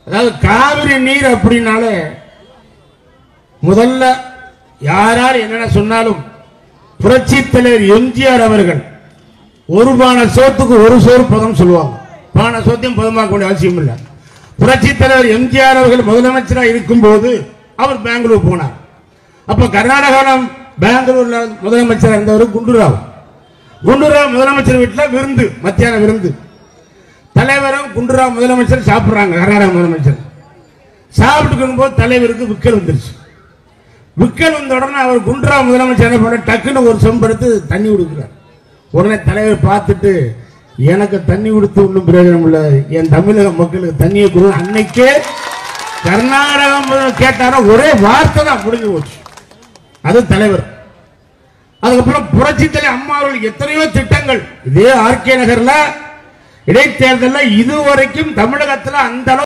அதாவது காவிரி நீர் அப்படின்னாலே முதல்ல யார் யார் என்னென்ன சொன்னாலும் புரட்சி தலைவர் எம்ஜிஆர் அவர்கள் ஒரு பானை சோத்துக்கு ஒரு சோறு பதம் சொல்லுவாங்க பானை சோத்தையும் பதமாக்க வேண்டிய அவசியம் இல்லை புரட்சி தலைவர் எம்ஜிஆர் அவர்கள் முதலமைச்சராக இருக்கும்போது அவர் பெங்களூர் போனார் அப்ப கர்நாடகாவில் பெங்களூர்ல முதலமைச்சராக இருந்தவர் குண்டுராவ் குண்டுராவ் முதலமைச்சர் வீட்டில் விருந்து மத்தியான விருந்து தலைவரும் குண்டுராவ் முதலமைச்சர் சாப்பிடுறாங்க கர்நாடக முதலமைச்சர் சாப்பிட்டு போது தலைவருக்கு விக்கல் வந்துருச்சு விக்கல் வந்த உடனே அவர் குன்றா முதலமைச்சர் என்ன பண்ண டக்குன்னு ஒரு செம்பெடுத்து தண்ணி கொடுக்குறார் உடனே தலைவர் பார்த்துட்டு எனக்கு தண்ணி கொடுத்து ஒன்றும் பிரயோஜனம் இல்லை என் தமிழக மக்களுக்கு தண்ணியை கொடு அன்னைக்கே கர்நாடகம் கேட்டாரோ ஒரே வார்த்தை தான் முடிஞ்சு போச்சு அது தலைவர் அதுக்கப்புறம் புரட்சி தலைவர் அம்மா அவர்கள் எத்தனையோ திட்டங்கள் இதே ஆர்கே நகர்ல இடைத்தேர்தலில் இதுவரைக்கும் தமிழகத்துல அந்த அளவு